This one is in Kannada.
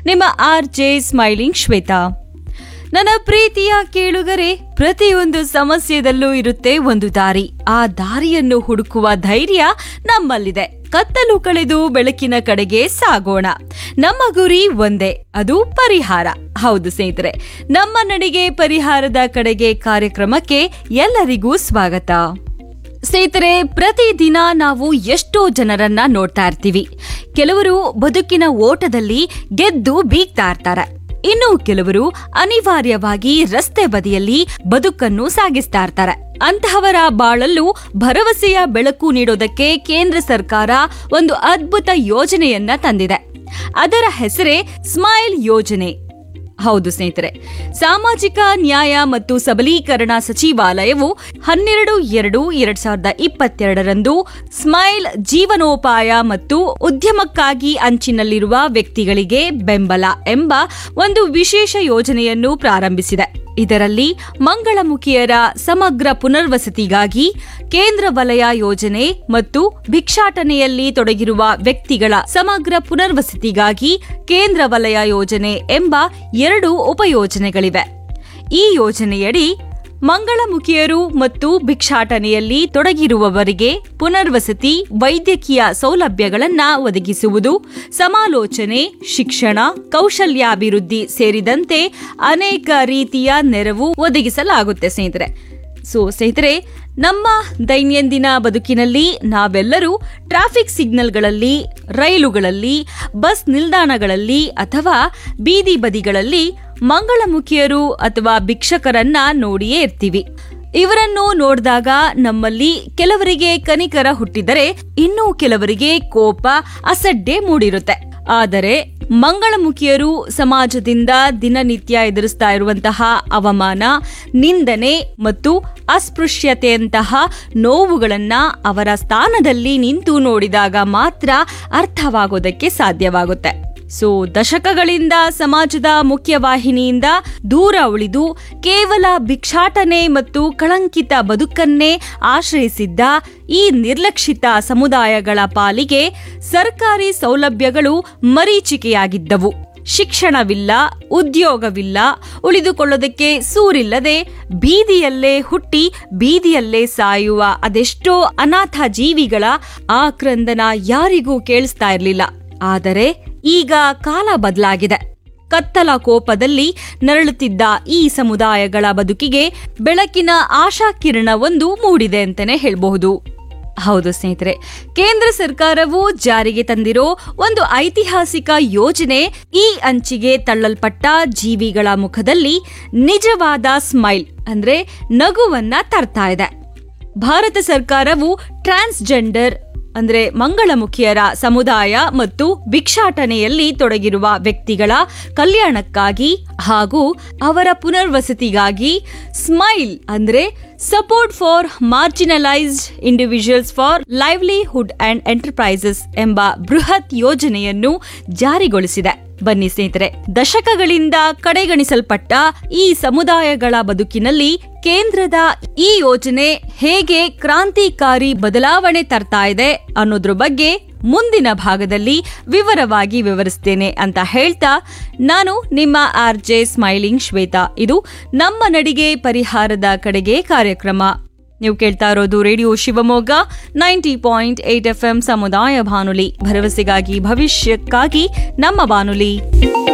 ನಿಮ್ಮ ಆರ್ ಜೆ ಸ್ಮೈಲಿಂಗ್ ಶ್ವೇತಾ ನನ್ನ ಪ್ರೀತಿಯ ಕೇಳುಗರೆ ಪ್ರತಿಯೊಂದು ಸಮಸ್ಯೆದಲ್ಲೂ ಇರುತ್ತೆ ಒಂದು ದಾರಿ ಆ ದಾರಿಯನ್ನು ಹುಡುಕುವ ಧೈರ್ಯ ನಮ್ಮಲ್ಲಿದೆ ಕತ್ತಲು ಕಳೆದು ಬೆಳಕಿನ ಕಡೆಗೆ ಸಾಗೋಣ ನಮ್ಮ ಗುರಿ ಒಂದೇ ಅದು ಪರಿಹಾರ ಹೌದು ಸ್ನೇಹಿತರೆ ನಮ್ಮ ನಡಿಗೆ ಪರಿಹಾರದ ಕಡೆಗೆ ಕಾರ್ಯಕ್ರಮಕ್ಕೆ ಎಲ್ಲರಿಗೂ ಸ್ವಾಗತ ಸ್ನೇಹಿತರೆ ಪ್ರತಿದಿನ ನಾವು ಎಷ್ಟೋ ಜನರನ್ನ ನೋಡ್ತಾ ಇರ್ತೀವಿ ಕೆಲವರು ಬದುಕಿನ ಓಟದಲ್ಲಿ ಗೆದ್ದು ಬೀಗ್ತಾ ಇರ್ತಾರೆ ಇನ್ನು ಕೆಲವರು ಅನಿವಾರ್ಯವಾಗಿ ರಸ್ತೆ ಬದಿಯಲ್ಲಿ ಬದುಕನ್ನು ಸಾಗಿಸ್ತಾ ಇರ್ತಾರೆ ಅಂತಹವರ ಬಾಳಲ್ಲೂ ಭರವಸೆಯ ಬೆಳಕು ನೀಡೋದಕ್ಕೆ ಕೇಂದ್ರ ಸರ್ಕಾರ ಒಂದು ಅದ್ಭುತ ಯೋಜನೆಯನ್ನ ತಂದಿದೆ ಅದರ ಹೆಸರೇ ಸ್ಮೈಲ್ ಯೋಜನೆ ಹೌದು ಸ್ನೇಹಿತರೆ ಸಾಮಾಜಿಕ ನ್ಯಾಯ ಮತ್ತು ಸಬಲೀಕರಣ ಸಚಿವಾಲಯವು ಹನ್ನೆರಡು ಎರಡು ಎರಡ್ ಸಾವಿರದ ಇಪ್ಪತ್ತೆರಡರಂದು ಸ್ಮೈಲ್ ಜೀವನೋಪಾಯ ಮತ್ತು ಉದ್ಯಮಕ್ಕಾಗಿ ಅಂಚಿನಲ್ಲಿರುವ ವ್ಯಕ್ತಿಗಳಿಗೆ ಬೆಂಬಲ ಎಂಬ ಒಂದು ವಿಶೇಷ ಯೋಜನೆಯನ್ನು ಪ್ರಾರಂಭಿಸಿದೆ ಇದರಲ್ಲಿ ಮಂಗಳಮುಖಿಯರ ಸಮಗ್ರ ಪುನರ್ವಸತಿಗಾಗಿ ಕೇಂದ್ರ ವಲಯ ಯೋಜನೆ ಮತ್ತು ಭಿಕ್ಷಾಟನೆಯಲ್ಲಿ ತೊಡಗಿರುವ ವ್ಯಕ್ತಿಗಳ ಸಮಗ್ರ ಪುನರ್ವಸತಿಗಾಗಿ ಕೇಂದ್ರ ವಲಯ ಯೋಜನೆ ಎಂಬ ಎರಡು ಉಪಯೋಜನೆಗಳಿವೆ ಈ ಯೋಜನೆಯಡಿ ಮಂಗಳಮುಖಿಯರು ಮತ್ತು ಭಿಕ್ಷಾಟನೆಯಲ್ಲಿ ತೊಡಗಿರುವವರಿಗೆ ಪುನರ್ವಸತಿ ವೈದ್ಯಕೀಯ ಸೌಲಭ್ಯಗಳನ್ನ ಒದಗಿಸುವುದು ಸಮಾಲೋಚನೆ ಶಿಕ್ಷಣ ಕೌಶಲ್ಯಾಭಿವೃದ್ಧಿ ಸೇರಿದಂತೆ ಅನೇಕ ರೀತಿಯ ನೆರವು ಒದಗಿಸಲಾಗುತ್ತೆ ಸ್ನೇಹಿತರೆ ಸೊ ಸ್ನೇಹಿತರೆ ನಮ್ಮ ದೈನಂದಿನ ಬದುಕಿನಲ್ಲಿ ನಾವೆಲ್ಲರೂ ಟ್ರಾಫಿಕ್ ಸಿಗ್ನಲ್ಗಳಲ್ಲಿ ರೈಲುಗಳಲ್ಲಿ ಬಸ್ ನಿಲ್ದಾಣಗಳಲ್ಲಿ ಅಥವಾ ಬೀದಿ ಬದಿಗಳಲ್ಲಿ ಮಂಗಳಮುಖಿಯರು ಅಥವಾ ಭಿಕ್ಷಕರನ್ನ ನೋಡಿಯೇ ಇರ್ತೀವಿ ಇವರನ್ನು ನೋಡಿದಾಗ ನಮ್ಮಲ್ಲಿ ಕೆಲವರಿಗೆ ಕನಿಕರ ಹುಟ್ಟಿದರೆ ಇನ್ನೂ ಕೆಲವರಿಗೆ ಕೋಪ ಅಸಡ್ಡೆ ಮೂಡಿರುತ್ತೆ ಆದರೆ ಮಂಗಳಮುಖಿಯರು ಸಮಾಜದಿಂದ ದಿನನಿತ್ಯ ಎದುರಿಸ್ತಾ ಇರುವಂತಹ ಅವಮಾನ ನಿಂದನೆ ಮತ್ತು ಅಸ್ಪೃಶ್ಯತೆಯಂತಹ ನೋವುಗಳನ್ನ ಅವರ ಸ್ಥಾನದಲ್ಲಿ ನಿಂತು ನೋಡಿದಾಗ ಮಾತ್ರ ಅರ್ಥವಾಗೋದಕ್ಕೆ ಸಾಧ್ಯವಾಗುತ್ತೆ ಸೊ ದಶಕಗಳಿಂದ ಸಮಾಜದ ಮುಖ್ಯವಾಹಿನಿಯಿಂದ ದೂರ ಉಳಿದು ಕೇವಲ ಭಿಕ್ಷಾಟನೆ ಮತ್ತು ಕಳಂಕಿತ ಬದುಕನ್ನೇ ಆಶ್ರಯಿಸಿದ್ದ ಈ ನಿರ್ಲಕ್ಷಿತ ಸಮುದಾಯಗಳ ಪಾಲಿಗೆ ಸರ್ಕಾರಿ ಸೌಲಭ್ಯಗಳು ಮರೀಚಿಕೆಯಾಗಿದ್ದವು ಶಿಕ್ಷಣವಿಲ್ಲ ಉದ್ಯೋಗವಿಲ್ಲ ಉಳಿದುಕೊಳ್ಳೋದಕ್ಕೆ ಸೂರಿಲ್ಲದೆ ಬೀದಿಯಲ್ಲೇ ಹುಟ್ಟಿ ಬೀದಿಯಲ್ಲೇ ಸಾಯುವ ಅದೆಷ್ಟೋ ಅನಾಥ ಜೀವಿಗಳ ಆಕ್ರಂದನ ಯಾರಿಗೂ ಕೇಳಿಸ್ತಾ ಇರಲಿಲ್ಲ ಆದರೆ ಈಗ ಕಾಲ ಬದಲಾಗಿದೆ ಕತ್ತಲ ಕೋಪದಲ್ಲಿ ನರಳುತ್ತಿದ್ದ ಈ ಸಮುದಾಯಗಳ ಬದುಕಿಗೆ ಬೆಳಕಿನ ಆಶಾಕಿರಣವೊಂದು ಮೂಡಿದೆ ಅಂತಾನೆ ಹೇಳಬಹುದು ಹೌದು ಸ್ನೇಹಿತರೆ ಕೇಂದ್ರ ಸರ್ಕಾರವು ಜಾರಿಗೆ ತಂದಿರೋ ಒಂದು ಐತಿಹಾಸಿಕ ಯೋಜನೆ ಈ ಅಂಚಿಗೆ ತಳ್ಳಲ್ಪಟ್ಟ ಜೀವಿಗಳ ಮುಖದಲ್ಲಿ ನಿಜವಾದ ಸ್ಮೈಲ್ ಅಂದ್ರೆ ನಗುವನ್ನ ತರ್ತಾ ಇದೆ ಭಾರತ ಸರ್ಕಾರವು ಟ್ರಾನ್ಸ್ಜೆಂಡರ್ ಅಂದ್ರೆ ಮಂಗಳಮುಖಿಯರ ಸಮುದಾಯ ಮತ್ತು ಭಿಕ್ಷಾಟನೆಯಲ್ಲಿ ತೊಡಗಿರುವ ವ್ಯಕ್ತಿಗಳ ಕಲ್ಯಾಣಕ್ಕಾಗಿ ಹಾಗೂ ಅವರ ಪುನರ್ವಸತಿಗಾಗಿ ಸ್ಮೈಲ್ ಅಂದ್ರೆ support for marginalised individuals for livelihood and enterprises ಎಂಬ ಬೃಹತ್ ಯೋಜನೆಯನ್ನು ಜಾರಿಗೊಳಿಸಿದೆ ಬನ್ನಿ ಸ್ನೇಹಿತರೆ ದಶಕಗಳಿಂದ ಕಡೆಗಣಿಸಲ್ಪಟ್ಟ ಈ ಸಮುದಾಯಗಳ ಬದುಕಿನಲ್ಲಿ ಕೇಂದ್ರದ ಈ ಯೋಜನೆ ಹೇಗೆ ಕ್ರಾಂತಿಕಾರಿ ಬದಲಾವಣೆ ತರ್ತಾ ಇದೆ ಅನ್ನೋದ್ರ ಬಗ್ಗೆ ಮುಂದಿನ ಭಾಗದಲ್ಲಿ ವಿವರವಾಗಿ ವಿವರಿಸ್ತೇನೆ ಅಂತ ಹೇಳ್ತಾ ನಾನು ನಿಮ್ಮ ಆರ್ ಜೆ ಸ್ಮೈಲಿಂಗ್ ಶ್ವೇತಾ ಇದು ನಮ್ಮ ನಡಿಗೆ ಪರಿಹಾರದ ಕಡೆಗೆ ಕಾರ್ಯಕ್ರಮ ನೀವು ಕೇಳ್ತಾ ಇರೋದು radio Shivamogga ninety point eight F M ಸಮುದಾಯ ಬಾನುಲಿ ಭರವಸೆಗಾಗಿ ಭವಿಷ್ಯಕ್ಕಾಗಿ ನಮ್ಮ ಬಾನುಲಿ